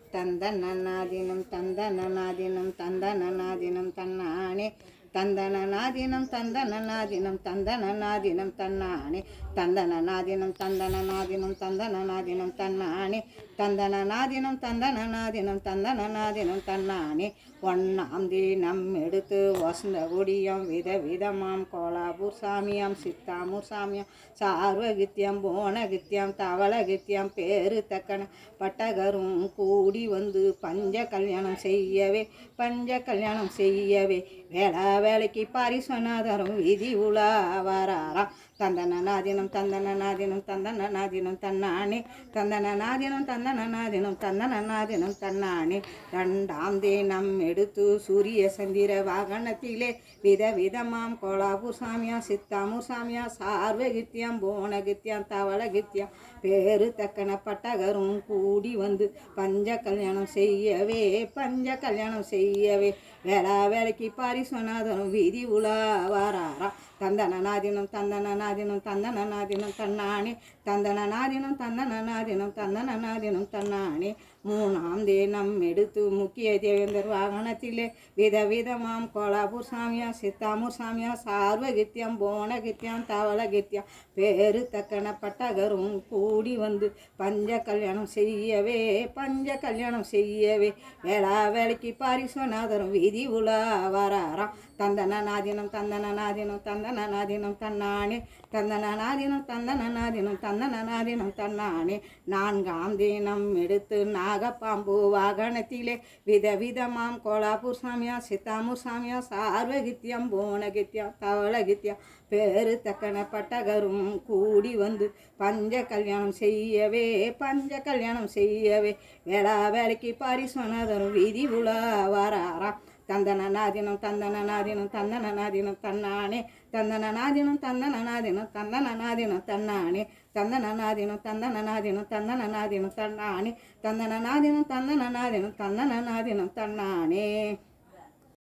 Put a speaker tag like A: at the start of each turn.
A: தந்தனநாதினம் தந்தனநாதினம் தந்தனநாதினம் தன்னானே தந்தனநாதினம் தந்தனநாதினம் தந்தனநாதினம் தன்னானே தந்தனநாதினம் தந்தனநாதினம் தந்தனநாதினம் தன்னானே தந்தனநாதினம் தந்தனநாதினம் தந்தனநாதினம் தன்னானே ஒன்னாம் தினம் எடுத்து வசந்த கொடியம் வித விதமாம் கோலாபூர் சாமியாம் சித்தாமூர் சாமியாம் சார்வகித்யம் போனகித்யம் தவளகித்யம் பேரு தக்கன பட்டகரும் கூடி வந்து பஞ்ச கல்யாணம் செய்யவே பஞ்ச கல்யாணம் செய்யவே வேளா வேலைக்கு பாரிஸ்வநாதரும் விதி உலா வராராம் தந்தன நாதினம் தந்தன நாதினம் தந்தன நாதினம் தன்னானே தந்தன நாதினம் தந்தன நாதினம் தந்தன நாதினம் தன்னானே ரெண்டாம் தினம் எடுத்து சூரிய சந்திர வாகனத்திலே விதவிதமாம் கோலாபூர் சாமியா சித்தாமூர் சாமியா சார்வகித்யம் போனகித்யம் தவளகித்யம் பேரு தக்கன பட்டகரும் கூடி வந்து பஞ்ச கல்யாணம் செய்யவே பஞ்ச கல்யாணம் செய்யவே வேளா வேலைக்கு பாரிஸ்வநாதனும் விதி உலா வாராராம் தந்தன நாதினம் தந்தன நாதினம் தந்தன நாதினம் தன்னானே தந்தன நாதினம் தந்தன நாதினம் தந்தன நாதினம் தன்னானே மூணாம் தினம் எடுத்து முக்கிய தேவேந்தர் வாகனத்திலே விதவிதமாம் கோலாபூர் சாமியா சித்தாமூர் சாமியா சார்வகித்யம் போனகித்யம் தவளகித்யம் பேரு தக்கன பட்டகரும் கூடி வந்து பஞ்ச கல்யாணம் செய்யவே பஞ்ச கல்யாணம் செய்யவே வேளா வேலைக்கு பாரிஸ்வநாதரும் விதி உலா வராராம் தந்தன நாதினம் தந்தன நாதினம் தந்தன நாதினம் தன்னானே தந்தன நாதினம் தந்தன நாதினம் தந்தன நாதினம் தன்னானே நான்காம் தினம் எடுத்து நாகப்பாம்பு வாகனத்திலே விதவிதமாம் கோலாப்பூர் சாமியா சித்தாமூர் சாமியா சார்வகித்யம் போனகித்யம் தவளகித்யம் பேரு தக்கன பட்டகரும் கூடி வந்து பஞ்ச கல்யாணம் செய்யவே பஞ்ச கல்யாணம் செய்யவே வேளா வேலைக்கு பாரிஸ்வநாதரும் விதி உலா வராராம் தந்தன நாதினம் தந்தன நாதினம் தந்தன நாதினம் தன்னானே தந்தன நாதினம் தந்தன நாதினம் தந்தன நாதினம் தன்னானே தந்தன நாதினம் தந்தன நாதினம் தந்தன நாதினம் தன்னானே தந்தன நாதினம் தந்தன நாதினம் தந்தன நாதினம் தன்னானே